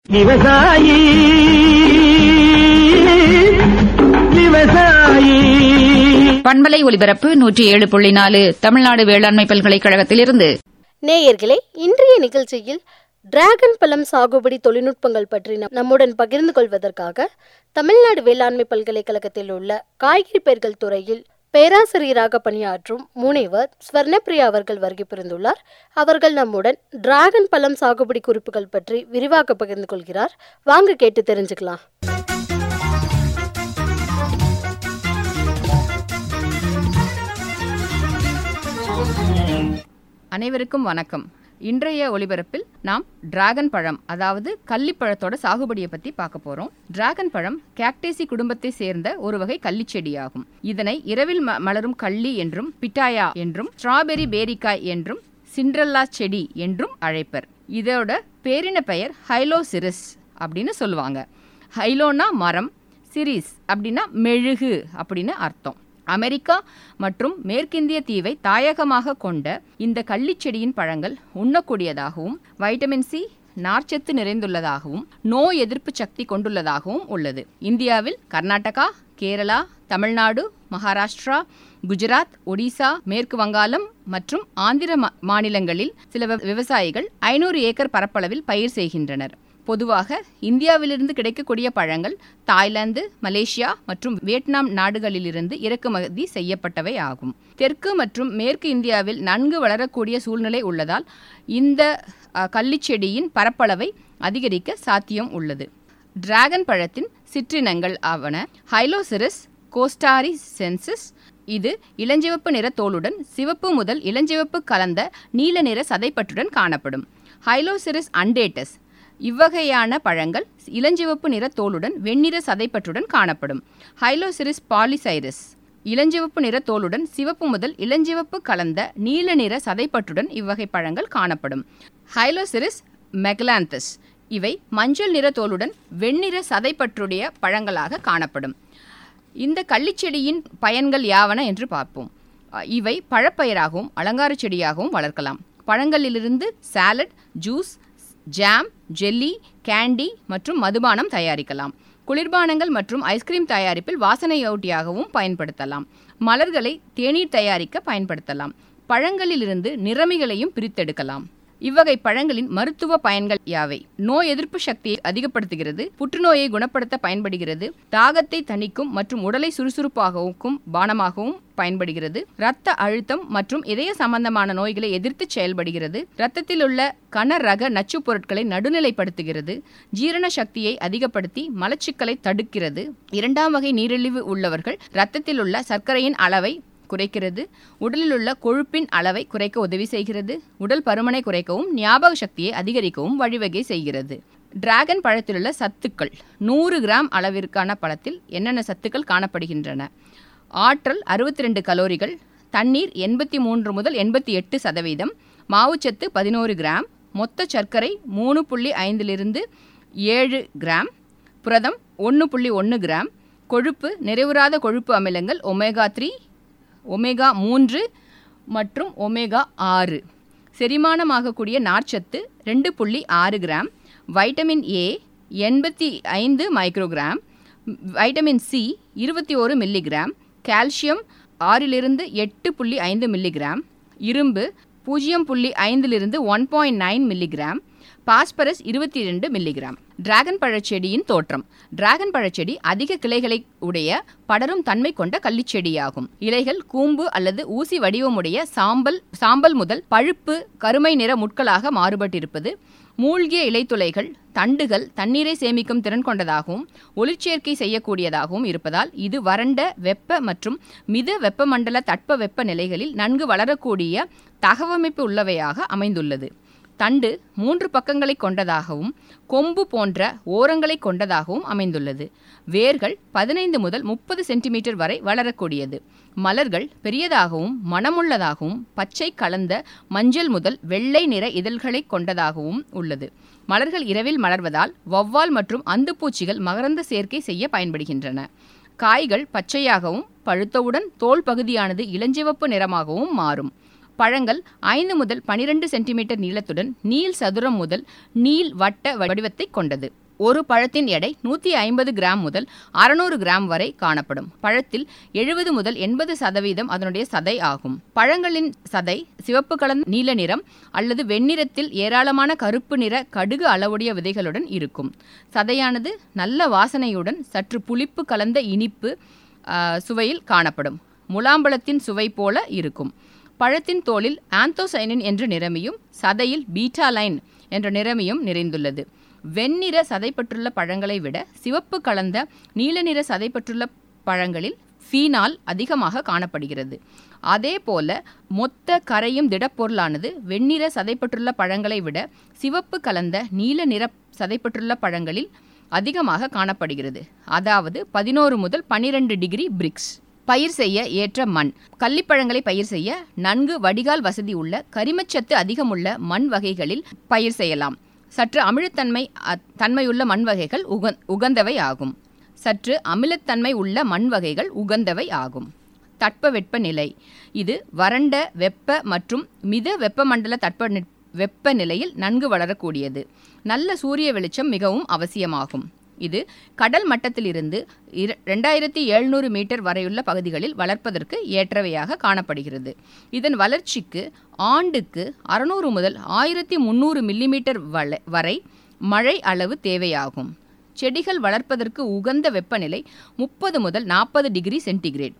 விவசாயி விவசாயி பண்பலை ஒலிபரப்பு நூற்றி ஏழு புள்ளி நாலு தமிழ்நாடு வேளாண்மை பல்கலைக்கழகத்திலிருந்து நேயர்களே இன்றைய நிகழ்ச்சியில் டிராகன் பழம் சாகுபடி தொழில்நுட்பங்கள் பற்றி நம்- நம்முடன் பகிர்ந்து கொள்வதற்காக தமிழ்நாடு வேளாண்மை பல்கலைக்கழகத்தில் உள்ள காய்கறி பயிர்கள் துறையில் பேராசிரியராக பணியாற்றும் முனைவர் ஸ்வர்ணப்பிரியா அவர்கள் வருகை புரிந்துள்ளார் அவர்கள் நம்முடன் டிராகன் பழம் சாகுபடி குறிப்புகள் பற்றி விரிவாக பகிர்ந்து கொள்கிறார் வாங்க கேட்டு தெரிஞ்சுக்கலாம் அனைவருக்கும் வணக்கம் இன்றைய ஒளிபரப்பில் நாம் டிராகன் பழம் அதாவது கள்ளிப்பழத்தோட சாகுபடியை பத்தி பார்க்க போறோம் டிராகன் பழம் கேக்டேசி குடும்பத்தை சேர்ந்த ஒரு வகை கள்ளிச்செடியாகும் இதனை இரவில் ம- மலரும் கள்ளி என்றும் பிட்டாயா என்றும் ஸ்ட்ராபெரி பேரிக்காய் என்றும் சிண்ட்ரல்லா செடி என்றும் அழைப்பர் இதோட பேரின பெயர் ஹைலோசிரிஸ் அப்படின்னு சொல்லுவாங்க ஹைலோனா மரம் சிரிஸ் அப்படின்னா மெழுகு அப்படின்னு அர்த்தம் அமெரிக்கா மற்றும் மேற்கிந்திய தீவை தாயகமாக கொண்ட இந்த கள்ளிச்செடியின் பழங்கள் உண்ணக்கூடியதாகவும் வைட்டமின் சி நார்ச்சத்து நிறைந்துள்ளதாகவும் நோய் எதிர்ப்பு சக்தி கொண்டுள்ளதாகவும் உள்ளது இந்தியாவில் கர்நாடகா கேரளா தமிழ்நாடு மகாராஷ்டிரா குஜராத் ஒடிசா மேற்கு வங்காளம் மற்றும் ஆந்திர மா- மாநிலங்களில் சில விவ- விவசாயிகள் ஐநூறு ஏக்கர் பரப்பளவில் பயிர் செய்கின்றனர் பொதுவாக இந்தியாவிலிருந்து கிடைக்கக்கூடிய பழங்கள் தாய்லாந்து மலேசியா மற்றும் வியட்நாம் நாடுகளிலிருந்து இறக்குமதி செய்யப்பட்டவை ஆகும் தெற்கு மற்றும் மேற்கு இந்தியாவில் நன்கு வளரக்கூடிய சூழ்நிலை உள்ளதால் இந்த அஹ், கள்ளிச்செடியின் பரப்பளவை அதிகரிக்க சாத்தியம் உள்ளது டிராகன் பழத்தின் சிற்றினங்கள் ஆவன ஹைலோசிரஸ் கோஸ்டாரி சென்சிஸ் இது இளஞ்சிவப்பு நிற தோலுடன் சிவப்பு முதல் இளஞ்சிவப்பு கலந்த நீல நிற சதைப்பற்றுடன் காணப்படும் ஹைலோசிரஸ் அண்டேட்டஸ் இவ்வகையான பழங்கள் இளஞ்சிவப்பு நிற தோலுடன் வெண்ணிற சதைப்பற்றுடன் காணப்படும் ஹைலோசிரிஸ் பாலிசைரஸ் இளஞ்சிவப்பு நிற தோலுடன் சிவப்பு முதல் இளஞ்சிவப்பு கலந்த நீல நிற சதைப்பற்றுடன் இவ்வகை பழங்கள் காணப்படும் ஹைலோசிரிஸ் மெக்லாந்தஸ் இவை மஞ்சள் நிற தோலுடன் வெண்ணிற சதைப்பற்றுடைய பழங்களாக காணப்படும் இந்த கள்ளிச்செடியின் பயன்கள் யாவன என்று பார்ப்போம் அ, இவை பழப்பயிராகவும் அலங்கார செடியாகவும் வளர்க்கலாம் பழங்களிலிருந்து salad juice jam jelly candy மற்றும் மதுபானம் தயாரிக்கலாம் குளிர்பானங்கள் மற்றும் ஐஸ்கிரீம் தயாரிப்பில் வாசனையூட்டியாகவும் பயன்படுத்தலாம் மலர்களை தேநீர் தயாரிக்க பயன்படுத்தலாம் பழங்களிலிருந்து நிறமிகளையும் பிரித்தெடுக்கலாம் இவ்வகை பழங்களின் மருத்துவ பயன்கள் யாவை நோய் எதிர்ப்பு சக்தியை அதிகப்படுத்துகிறது புற்றுநோயை குணப்படுத்த பயன்படுகிறது தாகத்தை தணிக்கும் மற்றும் உடலை சுறுசுறுப்பாகவும் பானமாகவும் பயன்படுகிறது இரத்த அழுத்தம் மற்றும் இதய சம்பந்தமான நோய்களை எதிர்த்து செயல்படுகிறது இரத்தத்தில் உள்ள கன ரக நச்சுப் பொருட்களை நடுநிலைப்படுத்துகிறது ஜீரண சக்தியை அதிகப்படுத்தி மலச்சிக்கலை தடுக்கிறது இரண்டாம் வகை நீரிழிவு உள்ளவர்கள் இரத்தத்தில் உள்ள சர்க்கரையின் அளவை குறைக்கிறது உடலில் உள்ள கொழுப்பின் அளவை குறைக்க உதவி செய்கிறது உடல் பருமனை குறைக்கவும் ஞாபக சக்தியை அதிகரிக்கவும் வழிவகை செய்கிறது டிராகன் பழத்திலுள்ள சத்துக்கள் நூறு கிராம் அளவிற்கான பழத்தில் என்னென்ன சத்துக்கள் காணப்படுகின்றன ஆற்றல் அறுபத்தி ரெண்டு கலோரிகள் தண்ணீர் எண்பத்தி மூன்று முதல் எண்பத்தி எட்டு சதவீதம் மாவுச்சத்து பதினோரு கிராம் மொத்த சர்க்கரை மூணு புள்ளி ஐந்திலிருந்து ஏழு கிராம் புரதம் ஒன்று புள்ளி ஒன்று கிராம் கொழுப்பு நிறைவுறாத கொழுப்பு அமிலங்கள் ஒமேகா த்ரீ ஒமேகா மூன்று மற்றும் ஒமேகா ஆறு செரிமானமாகக்கூடிய நார்ச்சத்து ரெண்டு புள்ளி ஆறு கிராம் வைட்டமின் ஏ எண்பத்தி ஐந்து மைக்ரோகிராம் வைட்டமின் சி இருபத்தி ஒரு மில்லிகிராம் கால்சியம் ஆறிலிருந்து எட்டு புள்ளி ஐந்து மில்லிகிராம் இரும்பு பூஜ்ஜியம் புள்ளி ஐந்திலிருந்து one point nine milligram phosphorus இருபத்தி ரெண்டு மில்லிகிராம் டிராகன் பழச்செடியின் தோற்றம் டிராகன் பழச்செடி அதிக கிளைகளை உடைய படரும் தன்மை கொண்ட கள்ளிச்செடியாகும் இலைகள் கூம்பு அல்லது ஊசி வடிவமுடைய சாம்பல் சாம்பல் முதல் பழுப்பு கருமை நிற முட்களாக மாறுபட்டிருப்பது மூழ்கிய இலைத்துளைகள் தண்டுகள் தண்ணீரை சேமிக்கும் திறன் கொண்டதாகவும் ஒளிச்சேர்க்கை செய்யக்கூடியதாகவும் இருப்பதால் இது வறண்ட வெப்ப மற்றும் மித வெப்பமண்டல தட்ப வெப்ப நிலைகளில் நன்கு வளரக்கூடிய தகவமைப்பு உள்ளவையாக அமைந்துள்ளது தண்டு மூன்று பக்கங்களை கொண்டதாகவும் கொம்பு போன்ற ஓரங்களை கொண்டதாகவும் அமைந்துள்ளது வேர்கள் பதினைந்து முதல் முப்பது சென்டிமீட்டர் வரை வளரக்கூடியது மலர்கள் பெரியதாகவும் மணமுள்ளதாகவும் பச்சை கலந்த மஞ்சள் முதல் வெள்ளை நிற இதழ்களை கொண்டதாகவும் உள்ளது மலர்கள் இரவில் மலர்வதால் வௌவால் மற்றும் அந்துப்பூச்சிகள் மகரந்த சேர்க்கை செய்ய பயன்படுகின்றன காய்கள் பச்சையாகவும் பழுத்தவுடன் தோல் பகுதியானது இளஞ்சிவப்பு நிறமாகவும் மாறும் பழங்கள் ஐந்து முதல் பனிரெண்டு சென்டிமீட்டர் நீளத்துடன் நீள் சதுரம் முதல் நீள் வட்ட வடிவத்தை கொண்டது ஒரு பழத்தின் எடை நூற்றி ஐம்பது கிராம் முதல் அறுநூறு கிராம் வரை காணப்படும் பழத்தில் எழுபது முதல் எண்பது சதவீதம் அதனுடைய சதை ஆகும் பழங்களின் சதை சிவப்பு கலந்த நீல நிறம் அல்லது வெண்ணிறத்தில் ஏராளமான கருப்பு நிற கடுகு அளவுடைய விதைகளுடன் இருக்கும் சதையானது நல்ல வாசனையுடன் சற்று புளிப்பு கலந்த இனிப்பு ஆ, சுவையில் காணப்படும் முலாம்பழத்தின் சுவை போல இருக்கும் பழத்தின் தோலில் ஆந்தோசைனின் என்ற நிறமியும் சதையில் பீட்டாலைன் என்ற நிறமியும் நிறைந்துள்ளது வெண்ணிற சதைப்பற்றுள்ள பழங்களை விட சிவப்பு கலந்த நீல நிற சதைப்பற்றுள்ள பழங்களில் ஃபீனால் அதிகமாக காணப்படுகிறது அதே போல மொத்த கரையும் திடப்பொருளானது வெண்ணிற சதைப்பற்றுள்ள பழங்களை விட சிவப்பு கலந்த நீல நிற சதைப்பற்றுள்ள பழங்களில் அதிகமாக காணப்படுகிறது அதாவது பதினோரு முதல் பனிரெண்டு டிகிரி பிரிக்ஸ் பயிர் செய்ய ஏற்ற மண் கள்ளிப்பழங்களை பயிர் செய்ய நன்கு வடிகால் வசதி உள்ள கரிமச்சத்து அதிகமுள்ள மண் வகைகளில் பயிர் செய்யலாம் சற்று அமிலத்தன்மை அ- தன்மையுள்ள மண் வகைகள் உகந் உகந்தவை ஆகும் சற்று அமிலத்தன்மை உள்ள மண் வகைகள் உகந்தவை ஆகும் தட்பவெப்ப நிலை இது வறண்ட வெப்ப மற்றும் மித வெப்பமண்டல தட்ப வெப்பநிலையில் நன்கு வளரக்கூடியது நல்ல சூரிய வெளிச்சம் மிகவும் அவசியமாகும் இது கடல் மட்டத்திலிருந்து இர- ரெண்டாயிரத்தி எழுநூறு மீட்டர் வரையுள்ள பகுதிகளில் வளர்ப்பதற்கு ஏற்றவையாக காணப்படுகிறது இதன் வளர்ச்சிக்கு ஆண்டுக்கு அறுநூறு முதல் ஆயிரத்தி முந்நூறு மில்லிமீட்டர் வள- வரை மழை அளவு தேவையாகும் செடிகள் வளர்ப்பதற்கு உகந்த வெப்பநிலை முப்பது முதல் நாற்பது டிகிரி சென்டிகிரேட்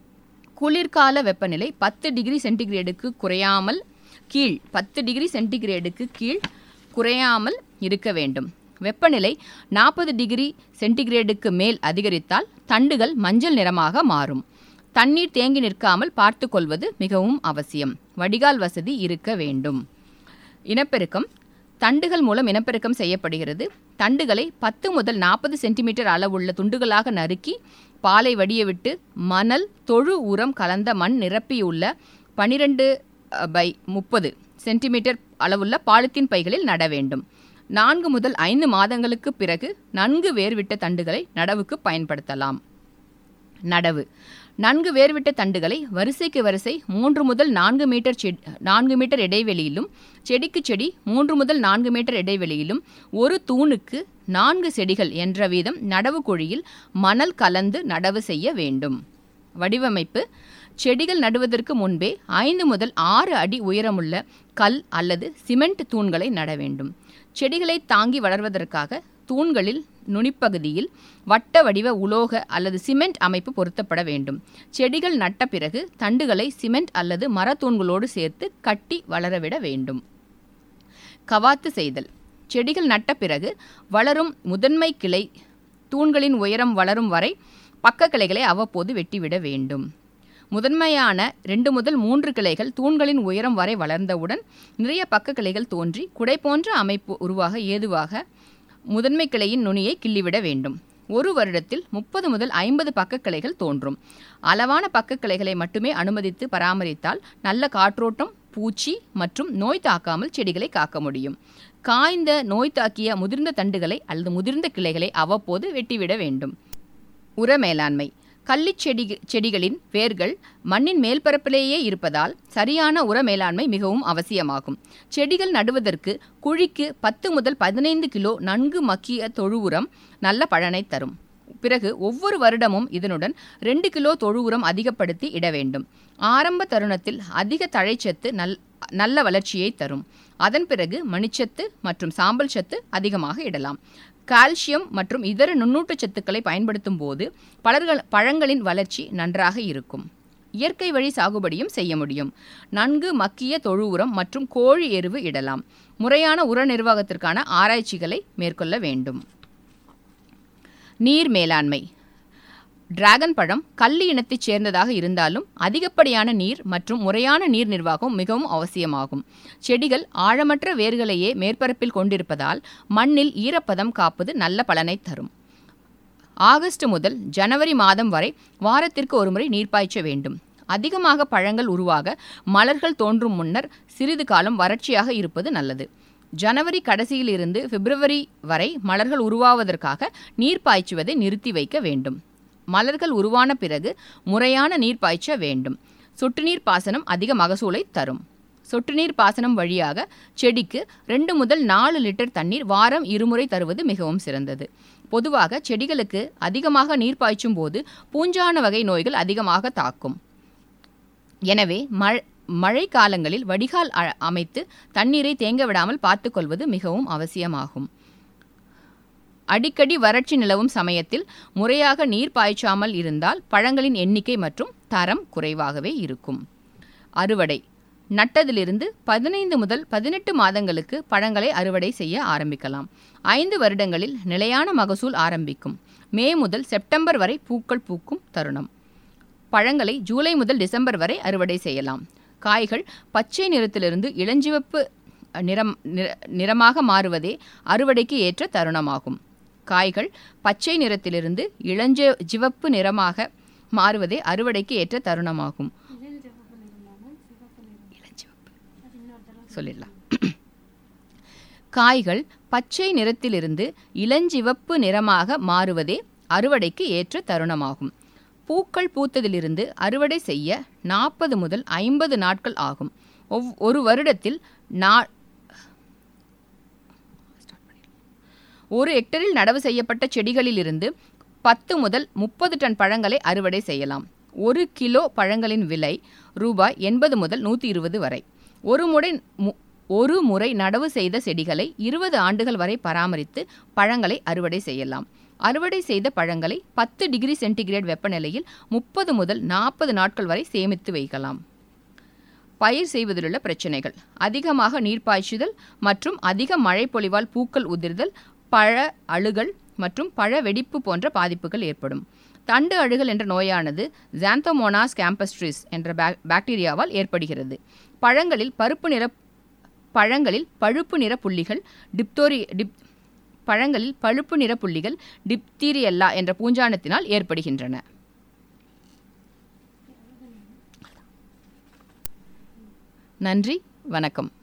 குளிர்கால வெப்பநிலை பத்து டிகிரி சென்டிகிரேடுக்கு குறையாமல் கீழ் பத்து டிகிரி சென்டிகிரேடுக்கு கீழ் குறையாமல் இருக்க வேண்டும் வெப்பநிலை நாற்பது டிகிரி சென்டிகிரேடுக்கு மேல் அதிகரித்தால் தண்டுகள் மஞ்சள் நிறமாக மாறும் தண்ணீர் தேங்கி நிற்காமல் பார்த்து கொள்வது மிகவும் அவசியம் வடிகால் வசதி இருக்க வேண்டும் இனப்பெருக்கம் தண்டுகள் மூலம் இனப்பெருக்கம் செய்யப்படுகிறது தண்டுகளை பத்து முதல் நாற்பது சென்டிமீட்டர் அளவுள்ள துண்டுகளாக நறுக்கி பாலை வடிய விட்டு மணல் தொழு உரம் கலந்த மண் நிரப்பியுள்ள பனிரெண்டு பை முப்பது சென்டிமீட்டர் அளவுள்ள பாலித்தீன் பைகளில் நட வேண்டும் நான்கு முதல் ஐந்து மாதங்களுக்கு பிறகு நன்கு வேர்விட்ட தண்டுகளை நடவுக்கு பயன்படுத்தலாம் நடவு நன்கு வேர்விட்ட தண்டுகளை வரிசைக்கு வரிசை மூன்று முதல் நான்கு மீட்டர் செடி நான்கு மீட்டர் இடைவெளியிலும் செடிக்கு செடி மூன்று முதல் நான்கு மீட்டர் இடைவெளியிலும் ஒரு தூணுக்கு நான்கு செடிகள் என்ற வீதம் நடவு குழியில் மணல் கலந்து நடவு செய்ய வேண்டும் வடிவமைப்பு செடிகள் நடுவதற்கு முன்பே ஐந்து முதல் ஆறு அடி உயரமுள்ள கல் அல்லது சிமெண்ட் தூண்களை நட வேண்டும் செடிகளை தாங்கி வளர்வதற்காக தூண்களில் நுனிப்பகுதியில் வட்ட வடிவ உலோக அல்லது சிமெண்ட் அமைப்பு பொருத்தப்பட வேண்டும் செடிகள் நட்ட பிறகு தண்டுகளை சிமெண்ட் அல்லது மரத்தூண்களோடு சேர்த்து கட்டி வளரவிட வேண்டும் கவாத்து செய்தல் செடிகள் நட்ட பிறகு வளரும் முதன்மை கிளை தூண்களின் உயரம் வளரும் வரை பக்க கிளைகளை அவ்வப்போது வெட்டிவிட வேண்டும் முதன்மையான ரெண்டு முதல் மூன்று கிளைகள் தூண்களின் உயரம் வரை வளர்ந்தவுடன் நிறைய பக்க கிளைகள் தோன்றி குடை போன்ற அமைப்பு உருவாக ஏதுவாக முதன்மை கிளையின் நுனியை கிள்ளிவிட வேண்டும் ஒரு வருடத்தில் முப்பது முதல் ஐம்பது பக்க கிளைகள் தோன்றும் அளவான பக்க கிளைகளை மட்டுமே அனுமதித்து பராமரித்தால் நல்ல காற்றோட்டம் பூச்சி மற்றும் நோய் தாக்காமல் செடிகளை காக்க முடியும் காய்ந்த நோய் தாக்கிய முதிர்ந்த தண்டுகளை அல்லது முதிர்ந்த கிளைகளை அவ்வப்போது வெட்டிவிட வேண்டும் உர மேலாண்மை கள்ளிச் செடி செடிகளின் வேர்கள் மண்ணின் மேல்பரப்பிலேயே இருப்பதால் சரியான உர மேலாண்மை மிகவும் அவசியமாகும் செடிகள் நடுவதற்கு குழிக்கு பத்து முதல் பதினைந்து கிலோ நன்கு மக்கிய தொழு உரம் நல்ல பலனை தரும் பிறகு ஒவ்வொரு வருடமும் இதனுடன் ரெண்டு கிலோ தொழு உரம் அதிகப்படுத்தி இட வேண்டும் ஆரம்ப தருணத்தில் அதிக தழைச்சத்து நல் நல்ல வளர்ச்சியை தரும் அதன் பிறகு மணிச்சத்து மற்றும் சாம்பல் சத்து அதிகமாக இடலாம் கால்சியம் மற்றும் இதர நுண்ணூட்டச் சத்துக்களை பயன்படுத்தும் போது பலர்கள் பழங்களின் வளர்ச்சி நன்றாக இருக்கும் இயற்கை வழி சாகுபடியும் செய்ய முடியும் நன்கு மக்கிய தொழு உரம் மற்றும் கோழி எருவு இடலாம் முறையான உர நிர்வாகத்திற்கான ஆராய்ச்சிகளை மேற்கொள்ள வேண்டும் நீர் மேலாண்மை டிராகன் பழம் கள்ளி இனத்தைச் சேர்ந்ததாக இருந்தாலும் அதிகப்படியான நீர் மற்றும் முறையான நீர் நிர்வாகம் மிகவும் அவசியமாகும் செடிகள் ஆழமற்ற வேர்களையே மேற்பரப்பில் கொண்டிருப்பதால் மண்ணில் ஈரப்பதம் காப்பது நல்ல பலனை தரும் ஆகஸ்ட் முதல் ஜனவரி மாதம் வரை வாரத்திற்கு ஒருமுறை நீர் பாய்ச்ச வேண்டும் அதிகமாக பழங்கள் உருவாக மலர்கள் தோன்றும் முன்னர் சிறிது காலம் வறட்சியாக இருப்பது நல்லது ஜனவரி கடைசியில் இருந்து பிப்ரவரி வரை மலர்கள் உருவாவதற்காக நீர் பாய்ச்சுவதை நிறுத்தி வைக்க வேண்டும் மலர்கள் உருவான பிறகு முறையான நீர் பாய்ச்ச வேண்டும் சொட்டு நீர் பாசனம் அதிக மகசூலை தரும் சொட்டு நீர் பாசனம் வழியாக செடிக்கு ரெண்டு முதல் நாலு லிட்டர் தண்ணீர் வாரம் இருமுறை தருவது மிகவும் சிறந்தது பொதுவாக செடிகளுக்கு அதிகமாக நீர் பாய்ச்சும் போது பூஞ்சான வகை நோய்கள் அதிகமாக தாக்கும் எனவே மழை மழை காலங்களில் வடிகால் அ- அமைத்து தண்ணீரை தேங்க விடாமல் பார்த்துக்கொள்வது மிகவும் அவசியமாகும் அடிக்கடி வறட்சி நிலவும் சமயத்தில் முறையாக நீர் பாய்ச்சாமல் இருந்தால் பழங்களின் எண்ணிக்கை மற்றும் தரம் குறைவாகவே இருக்கும் அறுவடை நட்டதிலிருந்து பதினைந்து முதல் பதினெட்டு மாதங்களுக்கு பழங்களை அறுவடை செய்ய ஆரம்பிக்கலாம் ஐந்து வருடங்களில் நிலையான மகசூல் ஆரம்பிக்கும் மே முதல் செப்டம்பர் வரை பூக்கள் பூக்கும் தருணம் பழங்களை ஜூலை முதல் டிசம்பர் வரை அறுவடை செய்யலாம் காய்கள் பச்சை நிறத்திலிருந்து இளஞ்சிவப்பு நிறம் நிற- நிறமாக மாறுவதே அறுவடைக்கு ஏற்ற தருணமாகும் காய்கள் பச்சை நிறத்திலிருந்து இளஞ்ச சிவப்பு நிறமாக மாறுவதே அறுவடைக்கு ஏற்ற தருணமாகும் இளஞ்சிவப்பு. சொல்லிடலாம் காய்கள் பச்சை நிறத்திலிருந்து இளஞ்சிவப்பு நிறமாக மாறுவதே அறுவடைக்கு ஏற்ற தருணமாகும் பூக்கள் பூத்ததிலிருந்து அறுவடை செய்ய நாற்பது முதல் ஐம்பது நாட்கள் ஆகும் ஒவ் ஒரு வருடத்தில் நா ஒரு ஹெக்டரில் நடவு செய்யப்பட்ட செடிகளிலிருந்து பத்து முதல் முப்பது டன் பழங்களை அறுவடை செய்யலாம் ஒரு கிலோ பழங்களின் விலை ரூபாய் எண்பது முதல் நூற்றி இருபது வரை ஒரு முறை மு- ஒரு முறை நடவு செய்த செடிகளை இருபது ஆண்டுகள் வரை பராமரித்து பழங்களை அறுவடை செய்யலாம் அறுவடை செய்த பழங்களை பத்து டிகிரி சென்டிகிரேட் வெப்பநிலையில் முப்பது முதல் நாற்பது நாட்கள் வரை சேமித்து வைக்கலாம் பயிர் செய்வதிலுள்ள பிரச்சனைகள் அதிகமாக நீர் பாய்ச்சுதல் மற்றும் அதிக மழை பொழிவால் பூக்கள் உதிர்தல் பழ அழுகல் மற்றும் பழ வெடிப்பு போன்ற பாதிப்புகள் ஏற்படும் தண்டு அழுகல் என்ற நோயானது ஜாந்தோமோனாஸ் கேம்பஸ்ட்ரிஸ் என்ற பாக்- பாக்டீரியாவால் ஏற்படுகிறது பழங்களில் பருப்பு நிற பழங்களில் பழுப்பு நிற புள்ளிகள் டிப்தோரி டிப் பழங்களில் பழுப்பு நிற புள்ளிகள் டிப்தீரியல்லா என்ற பூஞ்சானத்தினால் ஏற்படுகின்றன நன்றி வணக்கம்